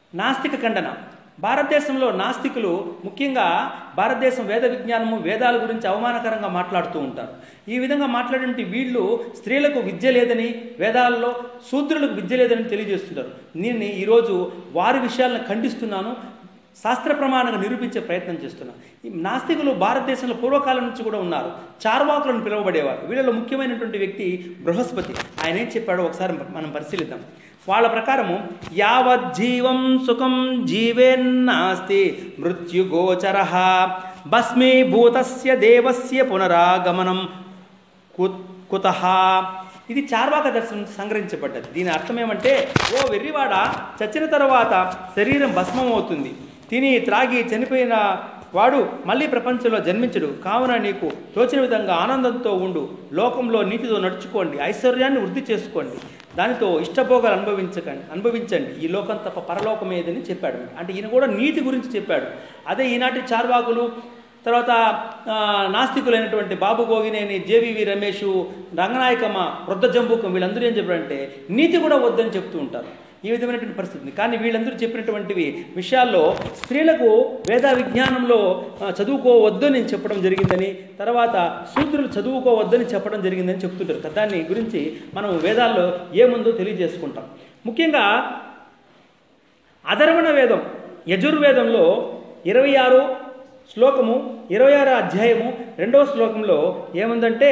నాస్తిక ఖండన భారతదేశంలో నాస్తికులు ముఖ్యంగా భారతదేశం వేద విజ్ఞానము వేదాల గురించి అవమానకరంగా మాట్లాడుతూ ఉంటారు ఈ విధంగా మాట్లాడే వీళ్ళు స్త్రీలకు విద్య లేదని వేదాలలో శూద్రులకు విద్య లేదని తెలియజేస్తుంటారు నేను ఈరోజు వారి విషయాలను ఖండిస్తున్నాను శాస్త్ర ప్రమాణంగా నిరూపించే ప్రయత్నం చేస్తున్నాను ఈ నాస్తికులు భారతదేశంలో పూర్వకాలం నుంచి కూడా ఉన్నారు చార్వాకులను పిలువబడేవారు వీళ్ళలో ముఖ్యమైనటువంటి వ్యక్తి బృహస్పతి ఆయన ఏం చెప్పాడో ఒకసారి మనం పరిశీలిద్దాం వాళ్ళ ప్రకారము యావజ్జీవం సుఖం జీవేన్నాస్తి మృత్యుగోచర భస్మీభూతస్య దేవస్య పునరాగమనం కు- కుతః ఇది చార్వాక దర్శనం నుంచి సంగ్రహించబడ్డది దీని అర్థం ఏమంటే ఓ వెర్రివాడ చచ్చిన తర్వాత శరీరం భస్మం అవుతుంది తిని త్రాగి చనిపోయిన వాడు మళ్ళీ ప్రపంచంలో జన్మించడు కావున నీకు తోచిన విధంగా ఆనందంతో ఉండు లోకంలో నీతితో నడుచుకోండి ఐశ్వర్యాన్ని వృద్ధి చేసుకోండి దానితో ఇష్టభోగాలు అనుభవించకండి అనుభవించండి ఈ లోకం తప్ప పరలోకం ఏదని చెప్పాడు అంటే ఈయన కూడా నీతి గురించి చెప్పాడు అదే ఈనాటి చార్వాకులు తర్వాత ఆ, నాస్తికులైనటువంటి బాబు గోగినేని జేవివి రమేష్ రంగనాయకమ్మ వృద్ధ జంబూకం వీళ్ళందరూ ఏం చెప్పారంటే నీతి కూడా వద్దని చెప్తూ ఉంటారు ఈ విధమైనటువంటి పరిస్థితి ఉంది. కానీ వీళ్ళందరూ చెప్పినటువంటివి విషయాల్లో స్త్రీలకు వేద విజ్ఞానంలో ఆ, చదువుకోవద్దని చెప్పడం జరిగిందని తర్వాత శూద్రులు చదువుకోవద్దని చెప్పడం జరిగిందని చెప్తుంటారు దాన్ని గురించి మనం వేదాల్లో ఏముందో తెలియజేసుకుంటాం ముఖ్యంగా అధర్వణ వేదం యజుర్వేదంలో ఇరవై ఆరు శ్లోకము ఇరవై ఆరు అధ్యాయము రెండవ శ్లోకంలో ఏముందంటే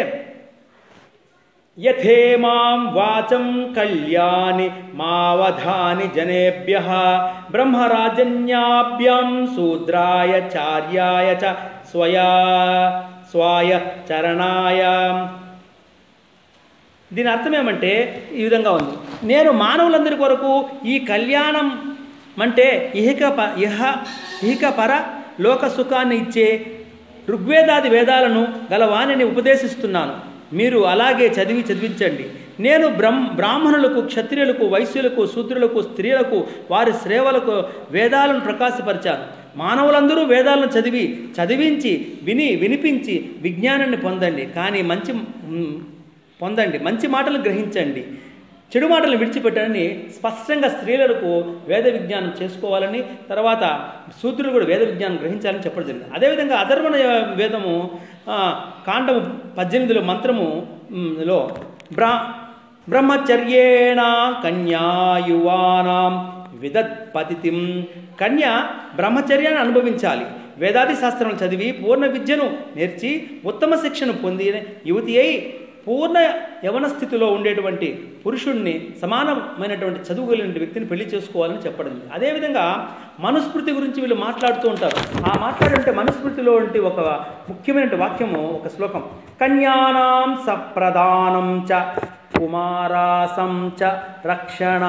యథేమాం వాచం కళ్యాణి మావధాని జనేభ్య బ్రహ్మరాజన్యాభ్యాం శూద్రాయ చార్యాయ చ స్వయా స్వాయ చరణాయ దీని అర్థం ఏమంటే ఈ విధంగా ఉంది నేను మానవులందరి కొరకు ఈ కళ్యాణం అంటే ఇహిక ప ఇహ ఇహిక పర లోక సుఖాన్ని ఇచ్చే ఋగ్వేదాది వేదాలను గల వాణిని ఉపదేశిస్తున్నాను మీరు అలాగే చదివి చదివించండి నేను బ్రహ్మ బ్రాహ్మణులకు క్షత్రియులకు వైశ్యులకు శూద్రులకు స్త్రీలకు వారి శ్రేవలకు వేదాలను ప్రకాశపరిచాను మానవులందరూ వేదాలను చదివి చదివించి విని వినిపించి విజ్ఞానాన్ని పొందండి కానీ మంచి మ్, పొందండి మంచి మాటలు గ్రహించండి చెడు మాటలు విడిచిపెట్టండి స్పష్టంగా స్త్రీలకు వేద విజ్ఞానం చేసుకోవాలని తర్వాత శూద్రులు కూడా వేద విజ్ఞానం గ్రహించాలని చెప్పడం జరిగింది అదేవిధంగా అధర్వణ వేదము ఆ, కాండము పద్దెనిమిదిలో మంత్రము మ్, లో బ్రా బ్రహ్మచర్యేణ కన్యాయువానాం విదత్పతితిం కన్య బ్రహ్మచర్యాన్ని అనుభవించాలి వేదాది శాస్త్రాలను చదివి పూర్ణ విద్యను నేర్చి ఉత్తమ శిక్షను పొంది యువతి అయి పూర్ణ యవన స్థితిలో ఉండేటువంటి పురుషుణ్ణి సమానమైనటువంటి చదువు కలిగిన వ్యక్తిని పెళ్లి చేసుకోవాలని చెప్పడం జరిగింది. అదేవిధంగా మనుస్మృతి గురించి వీళ్ళు మాట్లాడుతూ ఉంటారు ఆ మాట్లాడుంటే మనుస్మృతిలో ఉంటే ఒక ముఖ్యమైన వాక్యము ఒక శ్లోకం కన్యానాం సప్రదానం చ కుమారాసం చ రక్షణ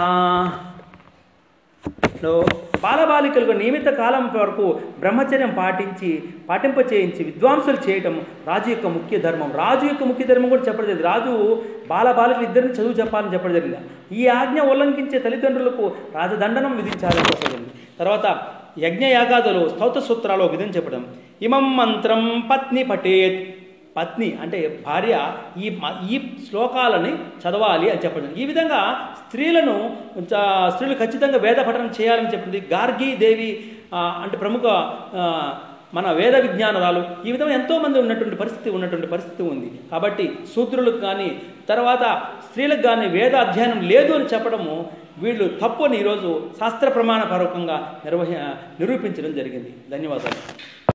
లో బాలబాలికలకు నియమిత కాలం వరకు బ్రహ్మచర్యం పాటించి పాటింప చేయించి విద్వాంసులు చేయటం రాజు యొక్క ముఖ్య ధర్మం రాజు యొక్క ముఖ్య ధర్మం కూడా చెప్పడం జరిగింది రాజు బాలబాలికలు ఇద్దరిని చదువు చెప్పాలని చెప్పడం జరిగింది ఈ ఆజ్ఞ ఉల్లంఘించే తల్లిదండ్రులకు రాజదండనం విధించాలని చెప్పడం జరిగింది తర్వాత యజ్ఞయాగాదులు స్తౌత సూత్రాలు ఒక విధంగా చెప్పడం ఇమం మంత్రం పత్ని పఠేత్ పత్ని అంటే భార్య ఈ మ- ఈ శ్లోకాలని చదవాలి అని చెప్పడం ఈ విధంగా స్త్రీలను చ- స్త్రీలు ఖచ్చితంగా వేద పఠనం చేయాలని చెప్పింది గార్గీ దేవి ఆ, అంటే ప్రముఖ ఆ, మన వేద విజ్ఞానరాలు ఈ విధంగా ఎంతోమంది ఉన్నటువంటి పరిస్థితి ఉన్నటువంటి పరిస్థితి ఉంది కాబట్టి శూద్రులకు కానీ తర్వాత స్త్రీలకు కానీ వేద అధ్యయనం లేదు అని చెప్పడము వీళ్ళు తప్పు అని ఈరోజు శాస్త్ర ప్రమాణపూర్వకంగా నిర్వహి నిరూపించడం జరిగింది ధన్యవాదాలు